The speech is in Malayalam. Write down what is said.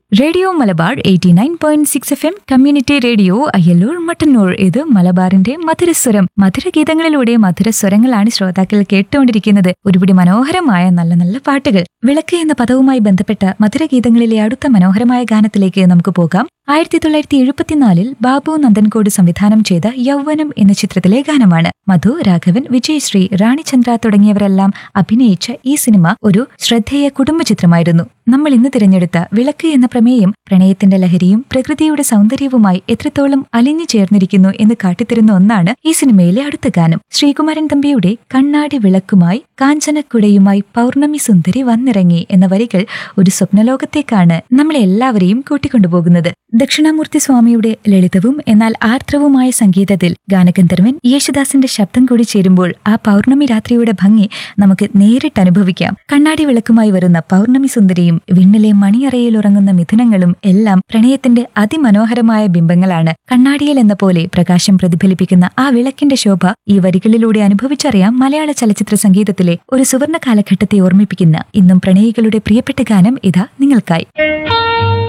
radio Malabar eighty nine point six F M community radio Ayyalloor Mattannur ഇത് മലബാറിന്റെ മധുരസ്വരം മധുരഗീതങ്ങളിലൂടെ മധുരസ്വരങ്ങളാണ് ശ്രോതാക്കൾ കേട്ടുകൊണ്ടിരിക്കുന്നത് ഒരുപിടി മനോഹരമായ നല്ല നല്ല പാട്ടുകൾ വിളക്ക് എന്ന പദവുമായി ബന്ധപ്പെട്ട മധുരഗീതങ്ങളിലെ അടുത്ത മനോഹരമായ ഗാനത്തിലേക്ക് നമുക്ക് പോകാം ആയിരത്തി തൊള്ളായിരത്തി എഴുപത്തിനാലിൽ ബാബു നന്ദൻകോട് സംവിധാനം ചെയ്ത യൗവനം എന്ന ചിത്രത്തിലെ ഗാനമാണ് മധു രാഘവൻ വിജയശ്രീ റാണിചന്ദ്ര തുടങ്ങിയവരെല്ലാം അഭിനയിച്ച ഈ സിനിമ ഒരു ശ്രദ്ധേയ കുടുംബ ചിത്രമായിരുന്നു നമ്മൾ ഇന്ന് തിരഞ്ഞെടുത്ത വിളക്ക് എന്ന പ്രമേയം പ്രണയത്തിന്റെ ലഹരിയും പ്രകൃതിയുടെ സൗന്ദര്യവുമായി എത്രത്തോളം അലിഞ്ഞു ചേർന്നിരിക്കുന്നു എന്ന് കാട്ടിത്തരുന്ന ഒന്നാണ് ഈ സിനിമയിലെ അടുത്ത ഗാനം ശ്രീകുമാരൻ തമ്പിയുടെ കണ്ണാടി വിളക്കുമായി കാഞ്ചനക്കുടയുമായി പൗർണമി സുന്ദരി വന്നിറങ്ങി എന്ന വരികൾ ഒരു സ്വപ്നലോകത്തേക്കാണ് നമ്മളെ എല്ലാവരെയും കൂട്ടിക്കൊണ്ടുപോകുന്നത് ദക്ഷിണാമൂർത്തി സ്വാമിയുടെ ലളിതവും എന്നാൽ ആർദ്രവുമായ സംഗീതത്തിൽ ഗാനഗന്ധർവൻ യേശുദാസിന്റെ ശബ്ദം കൂടി ചേരുമ്പോൾ ആ പൗർണമി രാത്രിയുടെ ഭംഗി നമുക്ക് നേരിട്ട് അനുഭവിക്കാം കണ്ണാടി വിളക്കുമായി വരുന്ന പൗർണമി സുന്ദരിയും വിണ്ണിലെ മണിയറയിൽ ഉറങ്ങുന്ന മിഥുനങ്ങളും എല്ലാം പ്രണയത്തിന്റെ അതിമനോഹരമായ ബിംബങ്ങളാണ് കണ്ണാടിയിൽ എന്ന പോലെ പ്രകാശം പ്രതിഫലിപ്പിക്കുന്ന ആ വിളക്കിന്റെ ശോഭ ഈ വരികളിലൂടെ അനുഭവിച്ചറിയാം മലയാള ചലച്ചിത്ര സംഗീതത്തിലെ ഒരു സുവർണ കാലഘട്ടത്തെ ഓർമ്മിപ്പിക്കുന്ന ഇന്നും പ്രണയികളുടെ പ്രിയപ്പെട്ട ഗാനം ഇതാ നിങ്ങൾക്കായി